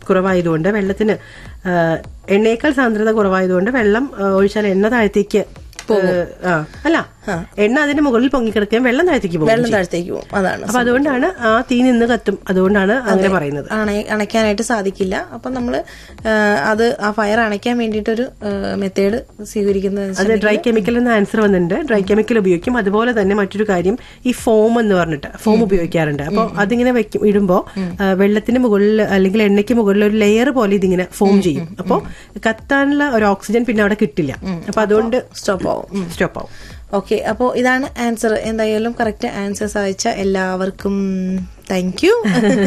കുറവായതുകൊണ്ട് വെള്ളത്തിന് ആ, എണ്ണയേക്കാൾ സാന്ദ്രത കുറവായതുകൊണ്ട് വെള്ളം ആ, ഒഴിച്ചാൽ എണ്ണ താഴത്തേക്ക് ഏഹ്, ആ അല്ല എണ്ണ അതിന്റെ മുകളിൽ പൊങ്ങിക്കിടക്കുകയും വെള്ളം താഴത്തേക്ക് പോകും വെള്ളം താഴത്തേക്ക് പോകും അതാണ് അപ്പൊ അതുകൊണ്ടാണ് ആ തീ നിന്ന് കത്തും അതുകൊണ്ടാണ് അങ്ങനെ പറയുന്നത് അണ- അണയ്ക്കാനായിട്ട് സാധിക്കില്ല അപ്പം നമ്മൾ അത് ആ ഫയർ അണയ്ക്കാൻ വേണ്ടിയിട്ടൊരു മെത്തേഡ് സ്വീകരിക്കുന്നത് അത് ഡ്രൈ കെമിക്കൽ എന്ന ആൻസർ വന്നിട്ടുണ്ട് ഡ്രൈ കെമിക്കൽ ഉപയോഗിക്കും അതുപോലെ തന്നെ മറ്റൊരു കാര്യം ഈ ഫോം എന്ന് പറഞ്ഞിട്ട് ഫോം ഉപയോഗിക്കാറുണ്ട് അപ്പോൾ അതിങ്ങനെ വെക്കും ഇടുമ്പോൾ വെള്ളത്തിന് മുകളിൽ അല്ലെങ്കിൽ എണ്ണയ്ക്ക് മുകളിൽ ഒരു ലെയർ പോലെ ഇതിങ്ങനെ ഫോം ചെയ്യും അപ്പോൾ കത്താനുള്ള ഒരു ഓക്സിജൻ പിന്നെ അവിടെ കിട്ടില്ല അപ്പൊ അതുകൊണ്ട് സ്റ്റോപ്പ് ആവും സ്റ്റോപ്പ് ആവും ഓക്കെ അപ്പോൾ ഇതാണ് ആൻസർ എന്തായാലും കറക്റ്റ് ആൻസേഴ്സ് അയച്ച എല്ലാവർക്കും താങ്ക് യു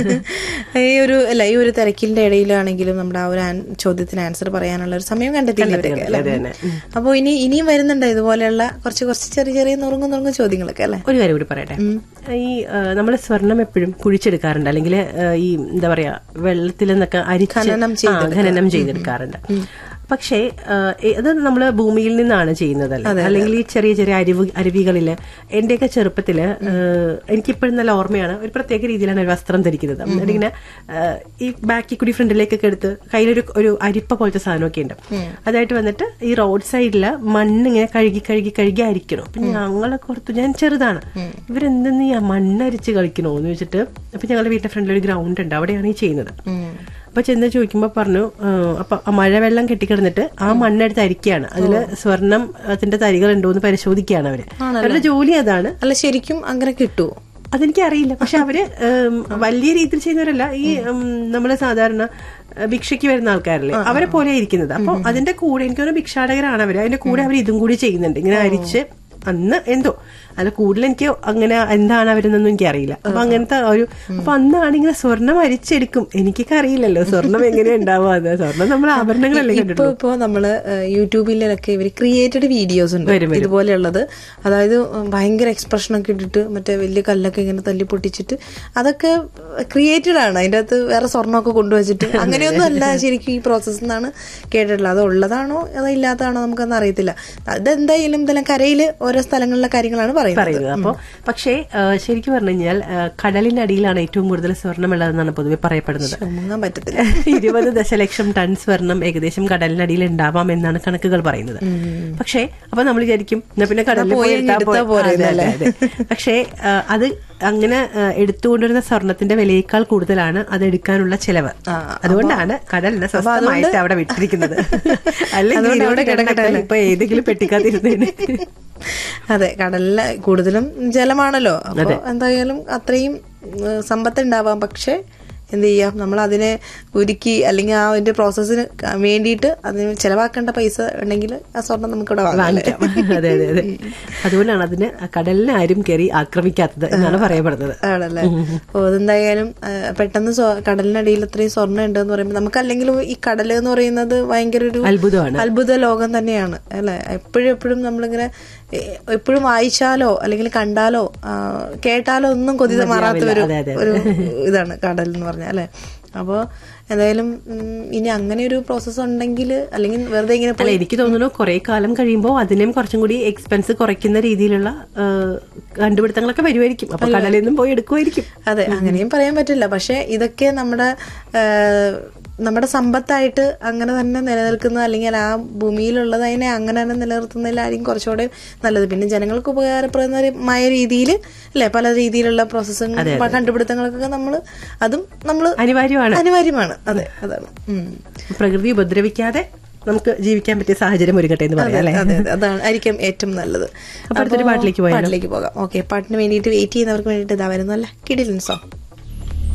ഈ ഒരു അല്ല ഈ ഒരു തിരക്കിന്റെ ഇടയിലാണെങ്കിലും നമ്മുടെ ആ ഒരു ആൻ- ചോദ്യത്തിന് ആൻസർ പറയാനുള്ള ഒരു സമയം കണ്ടെത്തിയില്ലേ അത് തന്നെ. അപ്പോൾ ഇനി ഇനിയും വരുന്നുണ്ട് ഇതുപോലെയുള്ള കുറച്ച് കുറച്ച് ചെറിയ ചെറിയ നുറുങ്ങും നുറുങ്ങും ചോദ്യങ്ങളൊക്കെ അല്ലേ ഒരു കാര്യം കൂടി പറയട്ടെ ഈ നമ്മൾ സ്വർണം എപ്പോഴും കുഴിച്ചെടുക്കാറുണ്ട് അല്ലെങ്കിൽ ഈ എന്താ പറയാ വെള്ളത്തിൽ നിന്നൊക്കെ അരിച്ച് ഖനനം ആ, ഖനനം ചെയ്തെടുക്കാറുണ്ട് പക്ഷേ ആ, എ- അത് നമ്മൾ ഭൂമിയിൽ നിന്നാണ് ചെയ്യുന്നതല്ല അല്ലെങ്കിൽ ഈ ചെറിയ ചെറിയ അരുവി അരുവികളില് എന്റെയൊക്കെ ചെറുപ്പത്തില് എനിക്കിപ്പോഴും നല്ല ഓർമ്മയാണ് ഒരു പ്രത്യേക രീതിയിലാണ് ഒരു വസ്ത്രം ധരിക്കുന്നത് അതിങ്ങനെ ആ, ഈ ബാക്കി കൂടി ഫ്രണ്ടിലേക്കൊക്കെ എടുത്ത് കയ്യിലൊരു ഒരു അരിപ്പ പോലത്തെ സാധനമൊക്കെ ഉണ്ട് അതായിട്ട് വന്നിട്ട് ഈ റോഡ് സൈഡില് മണ്ണ് ഇങ്ങനെ കഴുകി കഴുകി കഴുകി അരിക്കണം അപ്പൊ ഞങ്ങളൊക്കെ ഓർത്തു ഞാൻ ചെറുതാണ് ഇവരെന്തെന്ന് ഈ മണ്ണരിച്ച് കളിക്കണോ എന്ന് വെച്ചിട്ട് അപ്പൊ ഞങ്ങളുടെ വീട്ടിന്റെ ഫ്രണ്ടിൽ ഒരു ഗ്രൗണ്ട് ഉണ്ട് അവിടെയാണ് ഈ ചെയ്യുന്നത് അപ്പൊ ചെന്ന് ചോദിക്കുമ്പോ പറഞ്ഞു ആ, അപ്പൊ ആ മഴവെള്ളം കെട്ടിക്കിടന്നിട്ട് ആ മണ്ണെടുത്ത് അരിക്കുകയാണ് അതില് സ്വർണം അതിന്റെ തരികൾ ഉണ്ടോ എന്ന് പരിശോധിക്കുകയാണ് അവര് അവരുടെ ജോലി അതാണ് അല്ല ശരിക്കും അങ്ങനെ കിട്ടുമോ അതെനിക്ക് അറിയില്ല പക്ഷെ അവര് ഉം, വലിയ രീതിയിൽ ചെയ്യുന്നവരല്ല ഈ ഉം, നമ്മള് സാധാരണ ഏഹ്, ഭിക്ഷയ്ക്ക് വരുന്ന ആൾക്കാരല്ലേ അവരെ പോലെ ഇരിക്കുന്നത് അപ്പൊ അതിന്റെ കൂടെ എനിക്ക് തോന്നുന്നു ഭിക്ഷാടകരാണ് അവര് അതിന്റെ കൂടെ അവർ ഇതും കൂടി ചെയ്യുന്നുണ്ട് ഇങ്ങനെ അരിച്ച് അന്ന് എന്തോ അല്ല കൂടുതൽ എനിക്ക് അങ്ങനെ എന്താണ് അവരെന്നൊന്നും എനിക്ക് അറിയില്ല അപ്പൊ അങ്ങനത്തെ ഒരു അപ്പൊ അന്നാണ് ഇങ്ങനെ സ്വർണം അരിച്ചെടുക്കും എനിക്കൊക്കെ അറിയില്ലല്ലോ സ്വർണം എങ്ങനെയാ ഉണ്ടാവുക അത് സ്വർണം നമ്മൾ ആഭരണങ്ങളല്ലേ ഇപ്പൊ കണ്ടിട്ടുള്ളൂ ഇപ്പോ നമ്മള് ഏഹ്, യൂട്യൂബിലൊക്കെ ഇവർ ക്രിയേറ്റഡ് വീഡിയോസ് ഉണ്ട് വരും, വരും. ഇതുപോലെയുള്ളത് അതായത് ഭയങ്കര എക്സ്പ്രഷൻ ഒക്കെ ഇട്ടിട്ട് മറ്റേ വലിയ കല്ലൊക്കെ ഇങ്ങനെ തല്ലി പൊട്ടിച്ചിട്ട് അതൊക്കെ ക്രിയേറ്റഡ് ആണ് അതിന്റെ അകത്ത് വേറെ സ്വർണ്ണമൊക്കെ കൊണ്ടുവച്ചിട്ട് അങ്ങനെയൊന്നും അല്ല ശരിക്കും ഈ പ്രോസസ് എന്നാണ് കേട്ടിട്ടുള്ളത് അത് ഉള്ളതാണോ അതോ ഇല്ലാത്തതാണോ നമുക്കൊന്നും അറിയത്തില്ല അതെന്തായാലും ഇതെല്ലാം കരയില് ഓരോ സ്ഥലങ്ങളിലെ കാര്യങ്ങളാണ് പറയുന്നത് പറയുന്നത് അപ്പൊ പക്ഷേ ആ, ശരിക്കും പറഞ്ഞു കഴിഞ്ഞാൽ ആ, കടലിനടിയിലാണ് ഏറ്റവും കൂടുതൽ സ്വർണ്ണമുള്ളതെന്നാണ് പൊതുവെ പറയപ്പെടുന്നത് മുങ്ങാൻ പറ്റത്തില്ല ഇരുപത് ദശലക്ഷം ടൺ സ്വർണം ഏകദേശം കടലിനടിയിൽ ഉണ്ടാവാം എന്നാണ് കണക്കുകൾ പറയുന്നത് പക്ഷേ അപ്പൊ നമ്മൾ വിചാരിക്കും എന്നാ പിന്നെ കടലിൽ പോയി പോയി എടുത്താ എടുത്താ പോരെ. പോരെ അതെ, അതെ, അതെ. പക്ഷേ ആ, അത് അങ്ങനെ ആ, എടുത്തുകൊണ്ടിരുന്ന സ്വർണത്തിന്റെ വിലയേക്കാൾ കൂടുതലാണ് അത് എടുക്കാനുള്ള ചെലവ് അതുകൊണ്ടാണ് കടലിനെ സ്വസ്ഥമായിട്ട് അവിടെ വിട്ടിരിക്കുന്നത് അല്ലെങ്കിൽ അതുകൊണ്ട് അവിടെ ഇതിനോട് കിടക്കട്ടെ കിടന്നിട്ട് ഇപ്പൊ ഏതെങ്കിലും പെട്ടിക്കാതിരുന്നേന് അതെ കടലിലെ കൂടുതലും ജലമാണല്ലോ അപ്പൊ എന്തായാലും അത്രയും ഉം, സമ്പത്ത് ഉണ്ടാവാം പക്ഷെ എന്ത് ചെയ്യാം നമ്മൾ അതിനെ ഉരുക്കി അല്ലെങ്കിൽ ആ അതിന്റെ പ്രോസസ്സിന് വേണ്ടിയിട്ട് അതിന് ചെലവാക്കേണ്ട പൈസ ഉണ്ടെങ്കിൽ ആ സ്വർണം നമുക്ക് ഇവിടെ വാങ്ങാം അല്ലേ? വാങ്ങിക്കാം അതെ അതെ അതെ അതുകൊണ്ടാണ് അതിന് കടലിനെ ആരും കയറി ആക്രമിക്കാത്തത് എന്നാണ് പറയപ്പെടുന്നത് ആണല്ലേ ഓ അതെന്തായാലും ആ, പെട്ടെന്ന് സ്വ- കടലിനടിയിൽ ഇത്രയും സ്വർണ്ണം ഉണ്ടെന്ന് പറയുമ്പോൾ നമുക്ക് അല്ലെങ്കിലും ഈ കടൽ എന്ന് പറയുന്നത് ഭയങ്കര ഒരു അത്ഭുതമാണ് അത്ഭുത ലോകം തന്നെയാണ് അല്ലെ എപ്പോഴും എപ്പോഴും നമ്മളിങ്ങനെ എ- എപ്പോഴും വായിച്ചാലോ അല്ലെങ്കിൽ കണ്ടാലോ ആ, കേട്ടാലോ ഒന്നും കൊതി മാറാത്ത ഒരു അതെ, അതെ, ഒരു ഇതാണ് കടൽ എന്ന് പറഞ്ഞാൽ അല്ലെ അപ്പോ എന്തായാലും ഉം, ഇനി അങ്ങനെ ഒരു പ്രോസസ്സ് ഉണ്ടെങ്കിൽ അല്ലെങ്കിൽ വെറുതെ ഇങ്ങനെ അല്ല എനിക്ക് തോന്നുന്നു കുറെ കാലം കഴിയുമ്പോൾ അതിനെയും കുറച്ചും കൂടി എക്സ്പെൻസ് കുറയ്ക്കുന്ന രീതിയിലുള്ള ആ, കണ്ടുപിടുത്തങ്ങളൊക്കെ വരുമായിരിക്കും അപ്പൊ കടലിൽ നിന്നും പോയി എടുക്കുമായിരിക്കും അതെ അങ്ങനെയും പറയാൻ പറ്റില്ല പക്ഷെ ഇതൊക്കെ നമ്മുടെ ആ, നമ്മുടെ സമ്പത്തായിട്ട് അങ്ങനെ തന്നെ നിലനിൽക്കുന്ന അല്ലെങ്കിൽ ആ ഭൂമിയിലുള്ളത് അതിനെ അങ്ങനെ തന്നെ നിലനിർത്തുന്നതിലായിരിക്കും കുറച്ചുകൂടെ നല്ലത് പിന്നെ ജനങ്ങൾക്ക് ഉപകാരപ്രദമായ രീതിയിൽ അല്ലെ പല രീതിയിലുള്ള പ്രോസസ്സും കണ്ടുപിടുത്തങ്ങൾക്കൊക്കെ നമ്മൾ അതും നമ്മൾ അനിവാര്യമാണ് അനിവാര്യമാണ് അതെ അതാണ് ഉം. പ്രകൃതി ഉപദ്രവിക്കാതെ നമുക്ക് ജീവിക്കാൻ പറ്റിയ സാഹചര്യം ഒരുക്കട്ടെ എന്ന് പറയാം അല്ലെ അതെ അതെ അതാണ് ആയിരിക്കും ഏറ്റവും നല്ലത് അപ്പൊ അടുത്തൊരു അപ്പോ പാട്ടിലേക്ക് പോയാലോ? പാട്ടിലേക്ക് പോകാം ഓക്കെ പാട്ടിന് വേണ്ടിയിട്ട് വെയിറ്റ് ചെയ്യുന്നവർക്ക് വേണ്ടിയിട്ട് ഇതാ വരുന്നു അല്ലേ കിടിലൻ സോങ്